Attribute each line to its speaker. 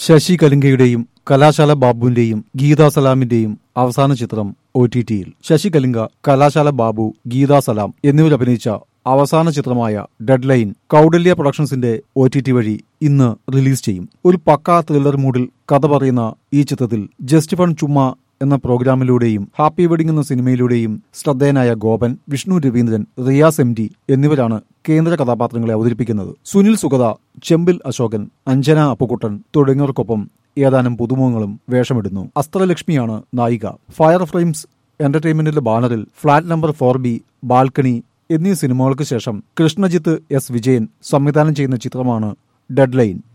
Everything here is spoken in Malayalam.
Speaker 1: ശശി കലിംഗയുടെയും കലാശാല ബാബുവിന്റെയും ഗീതാ സലാമിന്റെയും അവസാന ചിത്രം ഒ ടി ടിയിൽ ശശി കലിംഗ കലാശാല ബാബു ഗീതാ സലാം എന്നിവരഭിനയിച്ച അവസാന ചിത്രമായ ഡെഡ് ലൈൻ കൗഡല്യ പ്രൊഡക്ഷൻസിന്റെ ഒ ടി ടി വഴി ഇന്ന് റിലീസ് ചെയ്യും ഒരു പക്കാ ത്രില്ലർ മൂഡിൽ കഥ പറയുന്ന ഈ ചിത്രത്തിൽ ജസ്റ്റ് ഫൺ ചുമ്മാ എന്ന പ്രോഗ്രാമിലൂടെയും ഹാപ്പി വെഡിംഗ് എന്ന സിനിമയിലൂടെയും ശ്രദ്ധേയനായ ഗോപൻ വിഷ്ണു രവീന്ദ്രൻ റിയാസ് എം ഡി എന്നിവരാണ് കേന്ദ്ര കഥാപാത്രങ്ങളെ അവതരിപ്പിക്കുന്നത് സുനിൽ സുഗത ചെമ്പിൽ അശോകൻ അഞ്ജന അപ്പുക്കുട്ടൻ തുടങ്ങിയവർക്കൊപ്പം ഏതാനും പുതുമുഖങ്ങളും വേഷമിടുന്നു അസ്ത്രലക്ഷ്മിയാണ് നായിക ഫയർ ഫ്രെയിംസ് എന്റർടൈൻമെന്റിന്റെ ബാനറിൽ flat number four B balcony എന്നീ സിനിമകൾക്ക് ശേഷം കൃഷ്ണജിത്ത് എസ് വിജയൻ സംവിധാനം ചെയ്യുന്ന ചിത്രമാണ് ഡെഡ് ലൈൻ